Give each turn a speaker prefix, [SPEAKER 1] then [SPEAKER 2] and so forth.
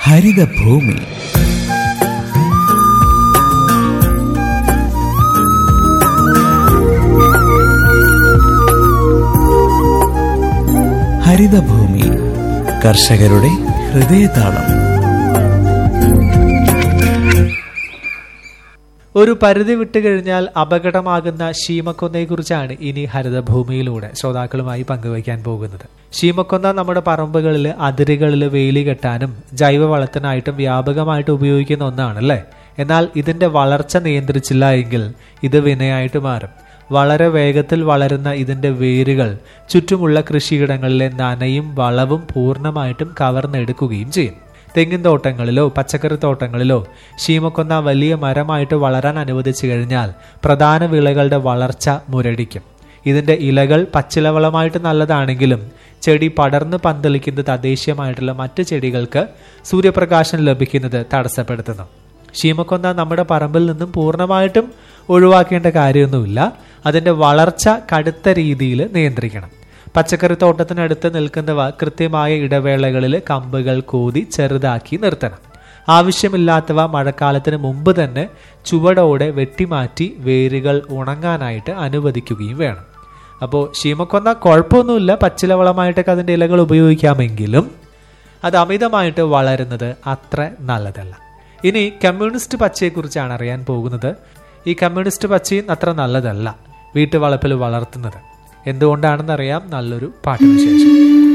[SPEAKER 1] ഹരിതഭൂമി ഹരിതഭൂമി കർഷകരുടെ ഹൃദയതാളം
[SPEAKER 2] ഒരു പരിധി വിട്ടു കഴിഞ്ഞാൽ അപകടമാകുന്ന ശീമക്കൊന്നയെക്കുറിച്ചാണ് ഇനി ഹരിതഭൂമിയിലൂടെ ശ്രോതാക്കളുമായി പങ്കുവയ്ക്കാൻ പോകുന്നത് ശീമക്കൊന്ന നമ്മുടെ പറമ്പുകളിൽ അതിരുകളിൽ വേലി കെട്ടാനും ജൈവവളത്തിനായിട്ടും വ്യാപകമായിട്ട് ഉപയോഗിക്കുന്ന ഒന്നാണല്ലേ എന്നാൽ ഇതിന്റെ വളർച്ച നിയന്ത്രിച്ചില്ല എങ്കിൽ ഇത് വിനയായിട്ട് മാറും വളരെ വേഗത്തിൽ വളരുന്ന ഇതിന്റെ വേരുകൾ ചുറ്റുമുള്ള കൃഷിയിടങ്ങളിലെ നനയും വളവും പൂർണ്ണമായിട്ടും കവർന്നെടുക്കുകയും ചെയ്യും തെങ്ങിൻ തോട്ടങ്ങളിലോ പച്ചക്കറി തോട്ടങ്ങളിലോ ശീമക്കൊന്ന വലിയ മരമായിട്ട് വളരാൻ അനുവദിച്ചു കഴിഞ്ഞാൽ പ്രധാന വിളകളുടെ വളർച്ച മുരടിക്കും ഇതിന്റെ ഇലകൾ പച്ചിലവളമായിട്ട് നല്ലതാണെങ്കിലും ചെടി പടർന്ന് പന്തലിക്കുന്ന തദ്ദേശീയമായിട്ടുള്ള മറ്റ് ചെടികൾക്ക് സൂര്യപ്രകാശം ലഭിക്കുന്നത് തടസ്സപ്പെടുത്തുന്നു ശീമക്കൊന്ന നമ്മുടെ പറമ്പിൽ നിന്നും പൂർണ്ണമായിട്ടും ഒഴിവാക്കേണ്ട കാര്യമൊന്നുമില്ല അതിന്റെ വളർച്ച കടുത്ത രീതിയിൽ നിയന്ത്രിക്കണം പച്ചക്കറി തോട്ടത്തിനടുത്ത് നിൽക്കുന്നവ കൃത്യമായ ഇടവേളകളിൽ കമ്പുകൾ കോതി ചെറുതാക്കി നിർത്തണം ആവശ്യമില്ലാത്തവ മഴക്കാലത്തിന് മുമ്പ് തന്നെ ചുവടോടെ വെട്ടിമാറ്റി വേരുകൾ ഉണങ്ങാനായിട്ട് അനുവദിക്കുകയും വേണം അപ്പോൾ ശീമക്കൊന്ന കുഴപ്പമൊന്നുമില്ല പച്ചിലവളമായിട്ടൊക്കെ അതിൻ്റെ ഇലകൾ ഉപയോഗിക്കാമെങ്കിലും അത് അമിതമായിട്ട് വളരുന്നത് അത്ര നല്ലതല്ല ഇനി കമ്മ്യൂണിസ്റ്റ് പച്ചയെക്കുറിച്ചാണ് അറിയാൻ പോകുന്നത് ഈ കമ്മ്യൂണിസ്റ്റ് പച്ചയും അത്ര നല്ലതല്ല വീട്ടുവളപ്പിൽ വളർത്തുന്നത് എന്തുകൊണ്ടാണെന്നറിയാം നല്ലൊരു പാട്ടിന് ശേഷം